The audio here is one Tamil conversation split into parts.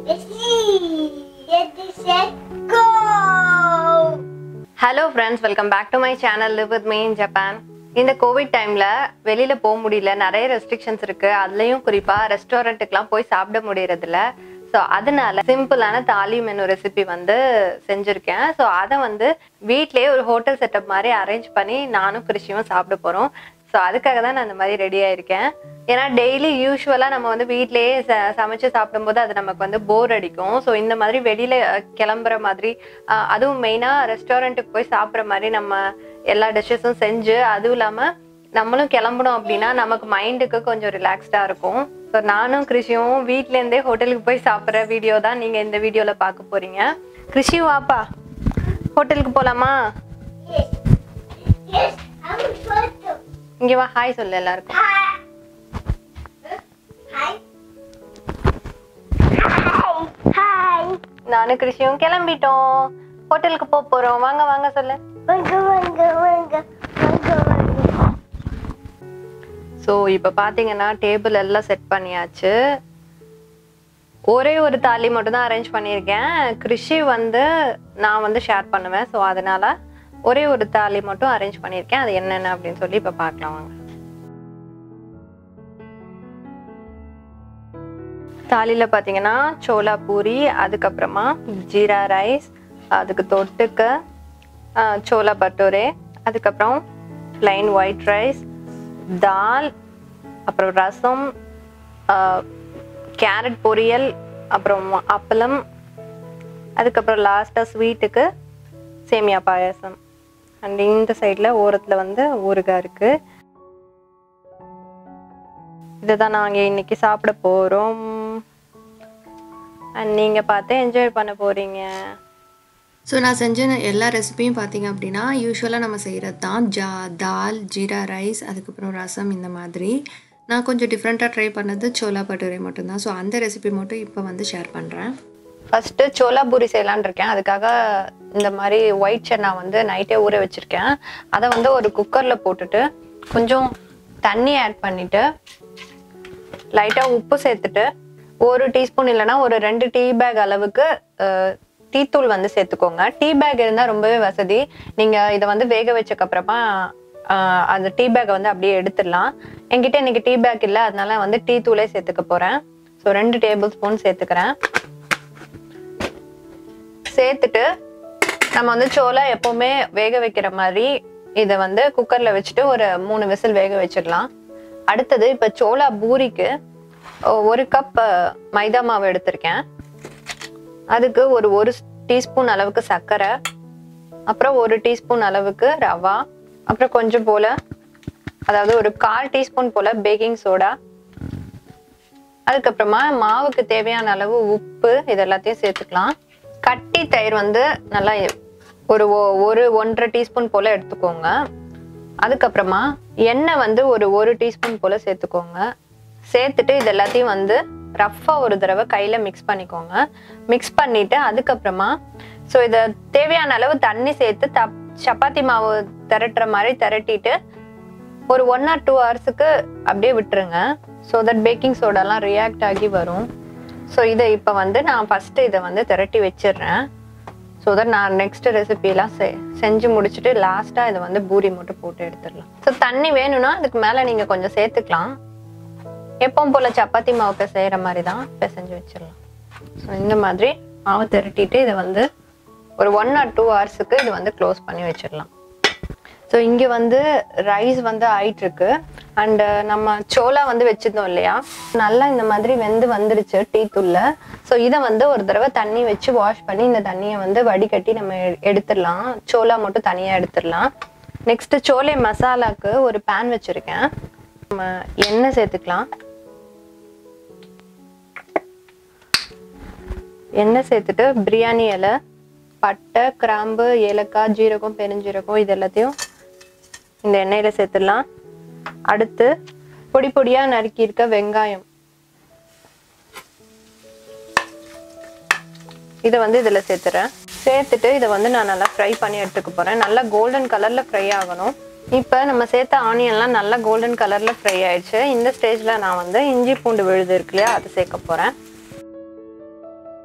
Ready, set, go! Hello friends welcome back to my channel live with me in Japan இந்த கோவிட் டைமில் வெளியில் போக முடியல நிறைய ரெஸ்ட்ரிக்ஷன்ஸ் இருக்குது அதுலேயும் குறிப்பாக ரெஸ்டாரண்ட்டுக்கெலாம் போய் சாப்பிட முடியறதில்ல ஸோ அதனால சிம்பிளான தாலி மெனு ரெசிபி வந்து செஞ்சுருக்கேன் ஸோ அதை வந்து வீட்லேயே ஒரு ஹோட்டல் செட்டப் மாதிரி அரேஞ்ச் பண்ணி நானும் கிருஷியும் சாப்பிட போகிறோம் ஸோ அதுக்காக தான் நான் இந்த மாதிரி ரெடி ஆயிருக்கேன் ஏன்னா டெய்லி யூஸ்வலாக நம்ம வந்து வீட்லேயே ச சமைச்சு சாப்பிடும்போது அது நமக்கு வந்து போர் அடிக்கும் ஸோ இந்த மாதிரி வெளியில் கிளம்புற மாதிரி அஹ், அதுவும் மெயினாக ரெஸ்டாரண்ட்டுக்கு போய் சாப்பிட்ற மாதிரி நம்ம எல்லா டிஷ்ஷஸும் செஞ்சு அதுவும் இல்லாமல் நம்மளும் கிளம்பணும் அப்படின்னா நமக்கு மைண்டுக்கு கொஞ்சம் ரிலாக்ஸ்டாக இருக்கும் ஸோ நானும் கிருஷியும் வீட்லேருந்தே ஹோட்டலுக்கு போய் சாப்பிட்ற வீடியோ தான் நீங்கள் இந்த வீடியோவில் பார்க்க போகிறீங்க கிருஷி வாப்பா ஹோட்டலுக்கு போகலாமா Yes. Yes, I'm going to. இங்கே வா ஹாய் சொல்லு எல்லாருக்கும் Hi. Hi. Hi. Hi. நானும் கிருஷியும் கிளம்பிட்டோம் ஹோட்டலுக்கு போக போகிறோம் வாங்க வாங்க சொல்லு வாங்க வாங்க வாங்க வாங்க வாங்க ஸோ இப்போ பார்த்தீங்கன்னா டேபிள் எல்லாம் செட் பண்ணியாச்சு ஒரே ஒரு தாலி மட்டும் தான் அரேஞ்ச் பண்ணியிருக்கேன் கிருஷி வந்து நான் வந்து ஷேர் பண்ணுவேன் ஸோ அதனால ஒரே ஒரு தாலி மட்டும் அரேஞ்ச் பண்ணியிருக்கேன் அது என்னென்ன அப்படின்னு சொல்லி இப்போ பார்க்கலாம் வாங்க தாலியில் பார்த்தீங்கன்னா சோலா பூரி அதுக்கப்புறமா ஜீரா ரைஸ் அதுக்கு தொட்டுக்க ஆ, சோலா பட்டோரே அதுக்கப்புறம் plain ஒயிட் ரைஸ் தால் அப்புறம் ரசம் கேரட் பொரியல் அப்புறம் அப்பளம் அதுக்கப்புறம் லாஸ்ட்டாக ஸ்வீட்டுக்கு சேமியா பாயாசம் அண்ட் இந்த சைடில் ஓரத்தில் வந்து ஊறுகாய் இருக்குது இதை தான் நாங்கள் இன்னைக்கு சாப்பிட போகிறோம் அண்ட் நீங்கள் பார்த்து என்ஜாய் பண்ண போகிறீங்க ஸோ நான் செஞ்ச எல்லா ரெசிபியும் பார்த்தீங்க அப்படின்னா யூஸ்வலாக நம்ம செய்கிறது தான் ஜா தால் ஜீரா ரைஸ் அதுக்கப்புறம் ரசம் இந்த மாதிரி நான் கொஞ்சம் டிஃப்ரெண்ட்டாக ட்ரை பண்ணது சோலா பட்டூரை மட்டும்தான் ஸோ அந்த ரெசிபி மட்டும் இப்போ வந்து ஷேர் பண்ணுறேன் ஃபஸ்ட்டு சோலா பூரி செய்யலான்னு இருக்கேன் அதுக்காக இந்த மாதிரி ஒயிட் சன்னா வந்து நைட்டே ஊற வச்சுருக்கேன் அதை வந்து ஒரு குக்கரில் போட்டுட்டு கொஞ்சம் தண்ணி ஆட் பண்ணிவிட்டு லைட்டாக உப்பு சேர்த்துட்டு ஒரு டீஸ்பூன் இல்லைன்னா ஒரு ரெண்டு டீ பேக் அளவுக்கு அஹ், டீத்தூள் வந்து சேர்த்துக்கோங்க டீ பேக் இருந்தால் ரொம்பவே வசதி நீங்கள் இதை வந்து வேக வச்சக்கப்புறமா ஆஹ், அந்த டீ பேக்கை வந்து அப்படியே எடுத்துடலாம் என்கிட்ட இன்னைக்கு டீ பேக் இல்லை அதனால வந்து டீ தூளே சேர்த்துக்க போகிறேன் ஸோ ரெண்டு டேபிள் ஸ்பூன் சேர்த்துக்கிறேன் சேர்த்துட்டு நம்ம வந்து சோளா எப்பவுமே வேக வைக்கிற மாதிரி இதை வந்து குக்கர்ல வச்சுட்டு ஒரு மூணு விசில் வேக வச்சிடலாம் அடுத்தது இப்போ சோளா பூரிக்கு ஒ- ஒரு கப் மைதா மாவு எடுத்திருக்கேன் அதுக்கு ஒரு ஒரு டீஸ்பூன் அளவுக்கு சர்க்கரை அப்புறம் ஒரு டீஸ்பூன் அளவுக்கு ரவா அப்புறம் கொஞ்சம் போல அதாவது ஒரு கால் டீஸ்பூன் போல பேக்கிங் சோடா அதுக்கப்புறமா மாவுக்கு தேவையான அளவு உப்பு இது எல்லாத்தையும் சேர்த்துக்கலாம் கட்டி தயிர் வந்து நல்லா ஒரு ஒ- ஒரு ஒன்றரை டீஸ்பூன் போல எடுத்துக்கோங்க அதுக்கப்புறமா எண்ணெய் வந்து ஒரு ஒரு டீஸ்பூன் போல சேர்த்துக்கோங்க சேர்த்துட்டு இது எல்லாத்தையும் வந்து ரஃப்பாக ஒரு தடவை கையில் மிக்ஸ் பண்ணிக்கோங்க மிக்ஸ் பண்ணிட்டு அதுக்கப்புறமா ஸோ இதை தேவையான அளவு தண்ணி சேர்த்து தப் சப்பாத்தி மாவு திரட்டுற மாதிரி திரட்டிட்டு ஒரு ஒன் ஆர் டூ ஹவர்ஸுக்கு அப்படியே விட்டுருங்க ஸோ தட் பேக்கிங் சோடாலாம் ரியாக்ட் ஆகி வரும் ஸோ இதை இப்போ வந்து நான் ஃபஸ்ட்டு இதை வந்து திரட்டி வச்சிடுறேன் ஸோ தட் நான் நெக்ஸ்ட் ரெசிபிலாம் செ செஞ்சு முடிச்சுட்டு லாஸ்ட்டாக இதை வந்து பூரி மட்டும் போட்டு எடுத்துடலாம் ஸோ தண்ணி வேணும்னா அதுக்கு மேலே நீங்கள் கொஞ்சம் சேர்த்துக்கலாம் எப்பவும் போல் சப்பாத்தி மாவு பிசைகிற மாதிரி தான் பிசைஞ்சு வச்சிடலாம் ஸோ இந்த மாதிரி மாவு திரட்டிட்டு இதை வந்து ஒரு ஒன் ஆர் டூ ஹவர்ஸுக்கு இது வந்து க்ளோஸ் பண்ணி வச்சிடலாம் ஸோ இங்கே வந்து ரைஸ் வந்து ஆயிட்டு இருக்கு அண்ட் நம்ம சோளா வந்து வச்சிருந்தோம் இல்லையா நல்லா இந்த மாதிரி வெந்து வந்துடுச்சு டீ தூள்ல ஸோ இதை வந்து ஒரு தடவை தண்ணி வச்சு வாஷ் பண்ணி இந்த தண்ணியை வந்து வடிகட்டி நம்ம எ- எடுத்துடலாம் சோளா மட்டும் தனியாக எடுத்துடலாம் நெக்ஸ்ட் சோலை மசாலாக்கு ஒரு பேன் வச்சிருக்கேன் நம்ம எண்ணெய் சேர்த்துக்கலாம் எண்ணெய் சேர்த்துட்டு பிரியாணி இலை பட்டை கிராம்பு ஏலக்காய் ஜீரகம் பெருஞ்சீரகம் இது எல்லாத்தையும் இந்த எண்ணெயில சேர்த்துடலாம் அடுத்து பொடி பொடியா நறுக்கி இருக்க வெங்காயம் இதை வந்து இதுல சேர்த்துறேன் சேர்த்துட்டு இதை வந்து நான் நல்லா ஃப்ரை பண்ணி எடுத்துக்க போறேன் நல்லா கோல்டன் கலர்ல ஃப்ரை ஆகணும் இப்போ நம்ம சேர்த்த ஆனியன்லாம் நல்லா கோல்டன் கலர்ல ஃப்ரை ஆயிடுச்சு இந்த ஸ்டேஜ்ல நான் வந்து இஞ்சி பூண்டு விழுது இருக்கு இல்லையா அதை சேர்க்க போறேன்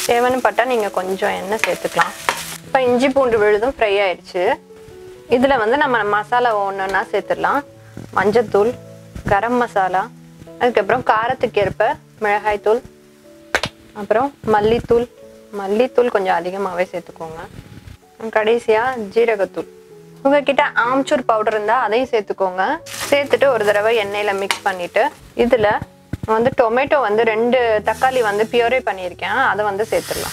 தேவைன்னு பட்டா நீங்கள் கொஞ்சம் எண்ணெய் சேர்த்துக்கலாம் இப்போ இஞ்சி பூண்டு விழுதும் ஃப்ரை ஆயிடுச்சு இதில் வந்து நம்ம மசாலா ஒன்று ஒன்றா சேர்த்துடலாம் மஞ்சத்தூள் கரம் மசாலா அதுக்கப்புறம் காரத்துக்கு ஏற்ப மிளகாய்த்தூள் அப்புறம் மல்லித்தூள் மல்லித்தூள் கொஞ்சம் அதிகமாகவே சேர்த்துக்கோங்க கடைசியாக ஜீரகத்தூள் உங்ககிட்ட ஆம்ச்சூர் பவுடர் இருந்தால் அதையும் சேர்த்துக்கோங்க சேர்த்துட்டு ஒரு தடவை எண்ணெயில் மிக்ஸ் பண்ணிவிட்டு இதில் வந்து டொமேட்டோ வந்து ரெண்டு தக்காளி வந்து பியூரே பண்ணியிருக்கேன் அதை வந்து சேர்த்துடலாம்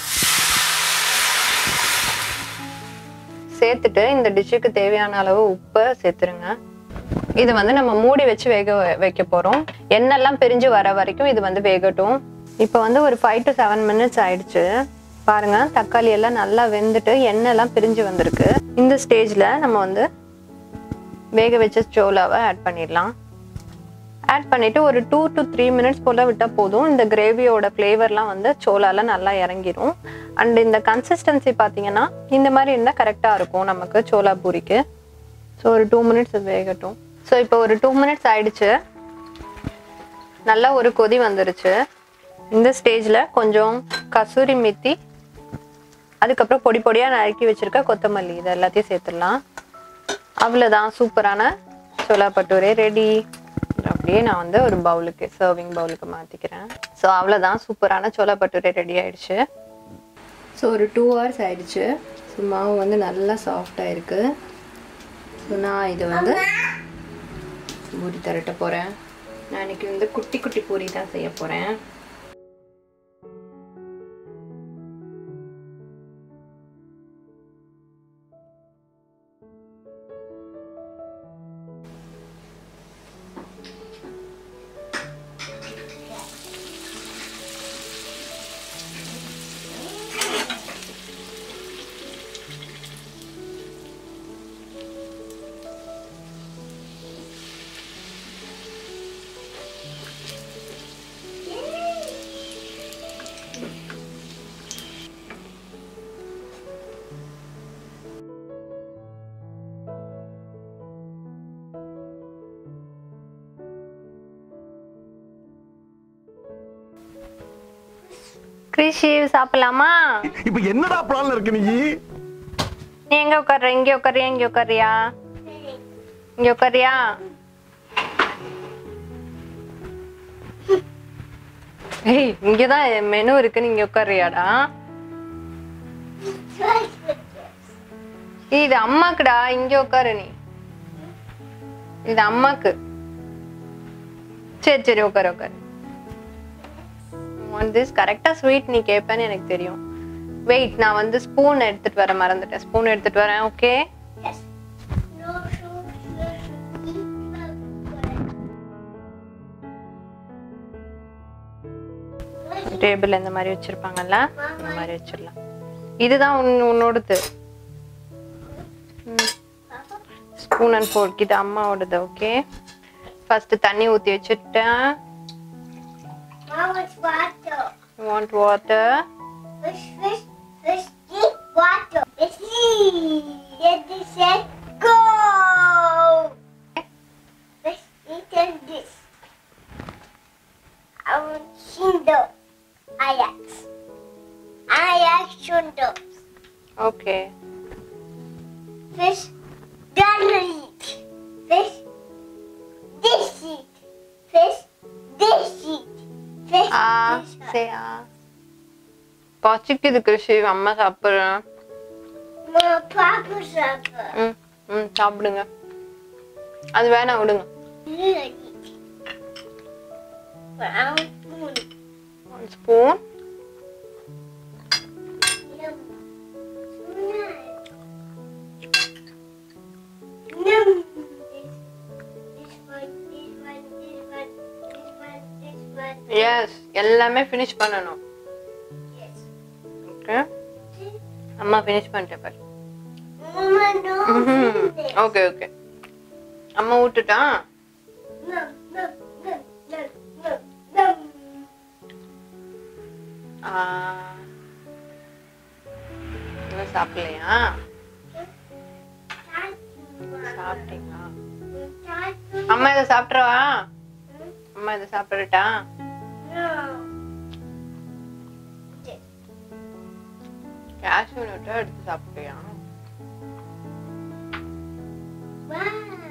சேர்த்துட்டு இந்த டிஷ்ஷுக்கு தேவையான அளவு உப்பை சேர்த்துருங்க இது வந்து நம்ம மூடி வச்சு வேக வைக்க போகிறோம் எண்ணெல்லாம் பிரிஞ்சு வர வரைக்கும் இது வந்து வேகட்டும் இப்போ வந்து ஒரு ஃபைவ் டு செவன் மினிட்ஸ் ஆயிடுச்சு பாருங்க தக்காளி எல்லாம் நல்லா வெந்துட்டு எண்ணெய் எல்லாம் பிரிஞ்சு வந்திருக்கு இந்த ஸ்டேஜில் நம்ம வந்து வேக வச்ச சோலாவை ஆட் பண்ணிடலாம் ஆட் பண்ணிட்டு ஒரு டூ டு த்ரீ மினிட்ஸ் போல விட்டால் போதும் இந்த கிரேவியோட ஃப்ளேவர்லாம் வந்து சோலால நல்லா இறங்கிரும் அண்ட் இந்த கன்சிஸ்டன்சி பார்த்தீங்கன்னா இந்த மாதிரி இருந்தால் கரெக்டாக இருக்கும் நமக்கு சோலா பூரிக்கு ஸோ ஒரு டூ மினிட்ஸ் வேகட்டும் ஸோ இப்போ ஒரு டூ மினிட்ஸ் ஆயிடுச்சு நல்லா ஒரு கொதி வந்துருச்சு இந்த ஸ்டேஜில் கொஞ்சம் கசூரி மெத்தி அதுக்கப்புறம் பொடி பொடியாக நறுக்கி வச்சிருக்க கொத்தமல்லி இது எல்லாத்தையும் சேர்த்துடலாம் அவ்வளோதான் சூப்பரான சோலா பட்டூரே ரெடி அப்படியே நான் வந்து ஒரு பவுலுக்கு சர்விங் பவுலுக்கு மாற்றிக்கிறேன் ஸோ அவ்வளோதான் சூப்பரான சோலா பட்டூரே ரெடி ஆயிடுச்சு ஸோ ஒரு டூ ஹவர்ஸ் ஆயிடுச்சு ஸோ மாவு வந்து நல்லா சாஃப்டாக இருக்கு ஸோ நான் இது வந்து பூரி தரட்ட போகிறேன் நான் இன்னைக்கு வந்து குட்டி குட்டி பூரி தான் செய்ய போகிறேன் கிருஷி சாப்பிடலாமா இப்ப என்னடா பிளான்ல இருக்கு நீ நீ எங்க உட்கார்ற இங்க உட்காரியா இங்க உட்காரியா இங்க உட்காரியா ஏய் இங்கதான் மெனு இருக்கு நீங்க உட்காரியாடா ஏய், இது அம்மாக்குடா இங்க உட்காரு நீ இது அம்மாக்கு சரி சரி உட்காரு உட்காரு ஒன் திஸ் கரெக்டா ஸ்வீட் நீ கேட்பேன்னு எனக்கு தெரியும் வெயிட் நான் வந்து ஸ்பூன் எடுத்துட்டு வர மறந்துட்டேன் ஸ்பூன் எடுத்துட்டு வரேன் okay Yes. No, no, no, no. Table இந்த மாதிரி வச்சிருப்பாங்கல்ல இந்த மாதிரி வச்சிடலாம் இதுதான் உன் உன்னோடது ஸ்பூன் அண்ட் ஃபோர்க் இது அம்மாவோடது ஓகே ஃபர்ஸ்ட் தண்ணி ஊற்றி வச்சுட்டேன் Mama's water. Want water Fish, fish, fish, eat water. Let's see. Ready, set, go. Fish, eat and this. I want Shindo. Ajax. Ajax Shindo. Okay Fish, don't eat. Fish, this eat. Fish, this eat. Fish, ah this eat. சே ஆ பசிக்குது கிருஷி அம்மா சாப்பிட்றேன் Mama, Papa, Papa. ம் ம் சாப்பிடுங்க அது வேணாம் விடுங்க Brown spoon. One spoon Yum. So nice. Yum. This, this one, this one, this one, this one, this one. Yes எல்லாமே ஃபினிஷ் பண்ணணும் Yes. ஓகே அம்மா ஃபினிஷ் பண்ணிட்டேன் பாரு Mama, no. this. Okay okay அம்மா விட்டுட்டான் Num, num, num, num, num, num. ஆ. இன்னும் சாப்பிடலையா சாப்பிட்டீங்களா அம்மா இதை சாப்பிட்றவா அம்மா இதை சாப்பிடட்டா No. This. கேஷ்யூ நட்டை எடுத்து சாப்பிட்டியா Wow.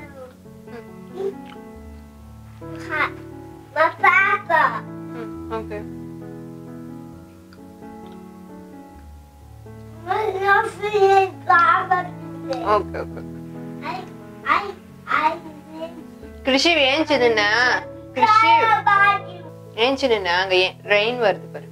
Hot. My papa. Okay My nothing is papa today. Okay okay I, I, I didn't Krishi ஏஞ்சிதுண்ணா கிருஷி care about you. ஏஞ்சிதுண்ணா அங்க ரெயின் வருது பாரு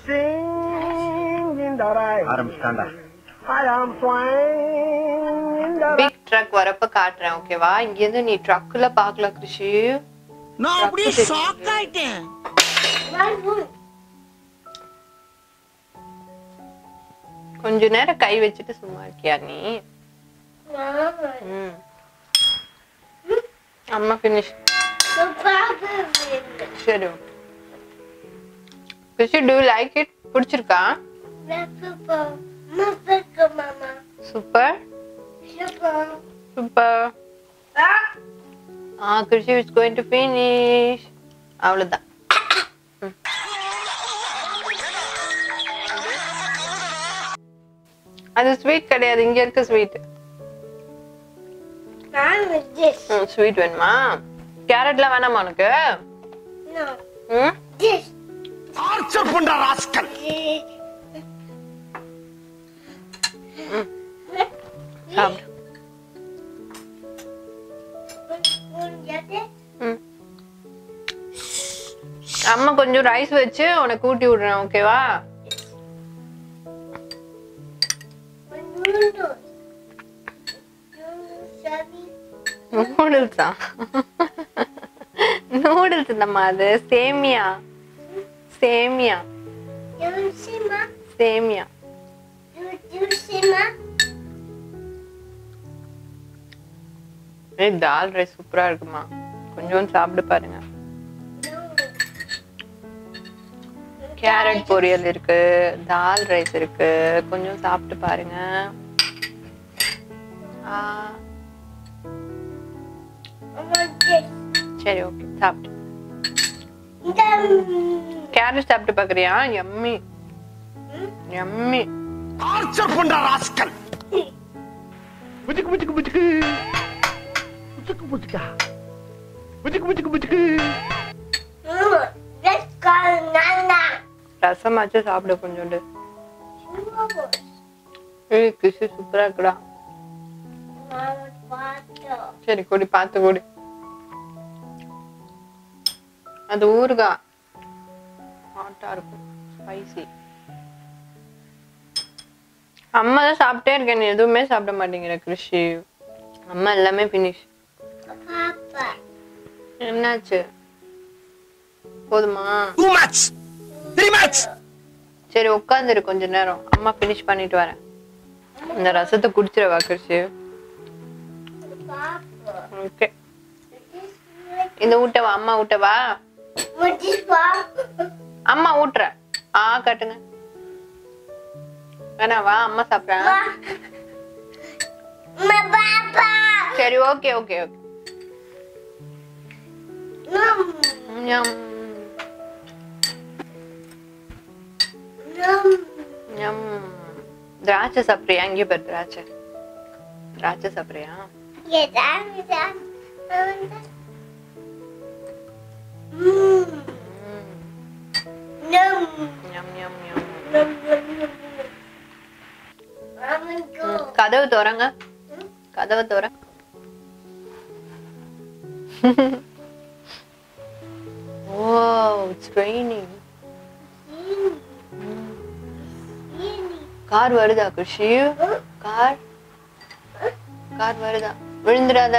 ஆரம்பிச்சிட்டாண்டா I am flying in the big truck வரப்ப காட்டுறேன் ஓகேவா இங்க இருந்து நீ ட்ரக்ல பாக்கலாம் கிருஷி நான் அப்படியே Truck ஷாக் ஆயிட்டேன் My room. கொஞ்ச நேரம் கை வச்சுட்டு சும்மா இருக்கியா நீ Mama. ம். அம்மா ஃபினிஷ் The papa will. சரி கிருஷி டூ லைக் இட் பிடிச்சிருக்கா My papa. My papa, mama. Super Papa. Super Ah. ஆ Krishi is going to finish அவ்வளவுதான் ம். அது ஸ்வீட் கிடையாது இங்க இருக்க ஸ்வீட் I'm with this. ம் ஸ்வீட் வேணுமா கேரட்லாம் வேணாமா உனக்கு No. ம் This. டார்ச்சர் பண்ற ராஸ்கல் சாப்பிடு ம் அம்மா கொஞ்சம் ரைஸ் வச்சு உனக்கு ஊட்டி விடுறேன் ஓகேவா நூடுல்ஸா நூடுல்ஸ் நம்ம அது சேமியா சேமியா சேமியா ஏய் தால் ரைஸ் சூப்பரா இருக்குமா கொஞ்சம் சாப்பிட்டு பாருங்க கேரட் பொரியல் இருக்கு தால் ரைஸ் இருக்கு கொஞ்சம் சாப்பிட்டு பாருங்க ஆ, சரி ஓகே சாப்பிட்டு கேரட் சாப்பிட்டு பாக்குறியா எம்மி எம்மி டார்ச்சர் பண்ற ராஸ்கல் புச்சுக்கு புச்சுக்கு புச்சுக்கு புச்சுக்கு புச்சுக்கா புச்சுக்கு புச்சுக்கு புச்சுக்கு Let's go, Nana. ரசமாச்சும் சாப்பிடு கொஞ்சோண்டு ஏய் கிஷு சூப்பரா இருக்குடா Mama's water. சரி குடி பார்த்து குடி அது ஊறுகா ஹாட்டா இருக்கும் ஸ்பைசி அம்மா தான் சாப்பிட்டே இருக்கேன் நீ எதுவுமே சாப்பிட மாட்டேங்கிற கிருஷி அம்மா எல்லாமே ஃபினிஷ் Papa. என்னாச்சு போதுமா டூ மேட்ச் த்ரீ மேட்ச் சரி உட்காந்துரு கொஞ்ச நேரம் அம்மா ஃபினிஷ் பண்ணிட்டு வரேன் இந்த ரசத்தை குடிச்சிடவா கிருஷி Papa. ஓகே இந்த ஊட்டவா அம்மா ஊட்டவா What is Papa? அம்மா ஊட்டுறேன் ஆ காட்டுங்க வேணாவா அம்மா சாப்பிட்றேன் My Papa. சரி ஓகே ஓகே ஓகே Mom. ஞம், Mom. ஞம். திராட்சை சாப்பிட்றியா இங்கே பாரு திராட்சை திராட்சை சாப்பிட்றியா Yes, I'm that. I'm that. Mmm. Nom. ஞம் ஞம் ஞம் Nom, nom, nom, nom. I'm gonna go. கதவு திறங்க கதவை திற ஓ இட்ஸ் ட்ரைனிங் கார் வருதா குஷி கார் கார் வருதா விழுந்துடாத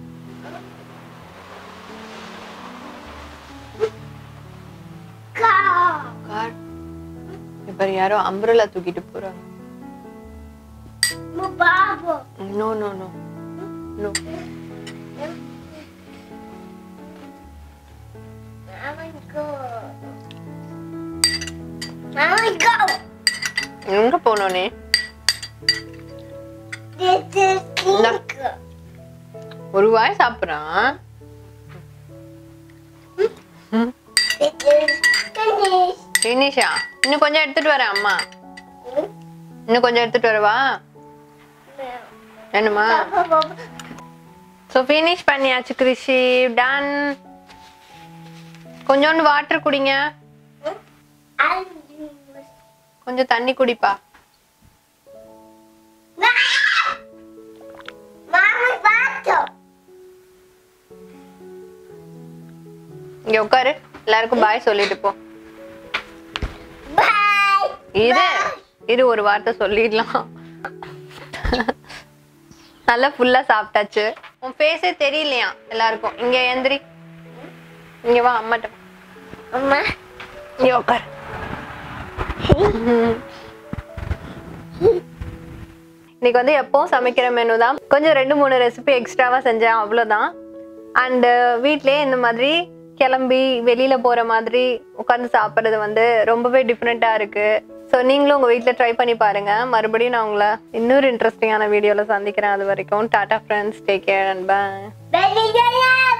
Car. கார் இப்ப யாரோ அம்பரலா தூக்கிட்டு போறாங்க My Papa. No no no no I'm gonna go. I'm gonna go. எங்க போனோம் நீ This is Nah. pink. ஒரு வாய் சாப்பிடுறான் This is finished. ஃபினிஷா இன்னும் கொஞ்சம் எடுத்துட்டு வரேன் அம்மா இன்னும் கொஞ்சம் எடுத்துட்டு வரவா வேணுமா ஸோ ஃபினிஷ் பண்ணியாச்சு கிருஷி டன் கொஞ்சோண்டு வாட்டர் குடிங்க கொஞ்சம் தண்ணி குடிப்பா இங்க உட்காரு எல்லாருக்கும் பாய் சொல்லிட்டு போ இரு இரு ஒரு வார்த்தை சொல்லிடலாம் நல்லா ஃபுல்லா சாப்பிட்டாச்சு உன் ஃபேஸே தெரியலையா எல்லாருக்கும் இங்க எந்திரி இங்க வா அம்மாட்ட வா. அம்மா இங்க உட்காரு இன்னைக்கு வந்து எப்பவும் சமைக்கிற மெனு தான் கொஞ்சம் ரெண்டு மூணு ரெசிபி எக்ஸ்ட்ராவா செஞ்சேன் அவ்வளோதான் அண்டு வீட்லயே இந்த மாதிரி கிளம்பி வெளியில போற மாதிரி உட்காந்து சாப்பிட்றது வந்து ரொம்பவே டிஃப்ரெண்டா இருக்கு ஸோ நீங்களும் உங்க வீட்டில் ட்ரை பண்ணி பாருங்க மறுபடியும் நான் உங்களை இன்னொரு இன்ட்ரெஸ்டிங்கான வீடியோவில் சந்திக்கிறேன் அது வரைக்கும் tata friends take care and bye Baby,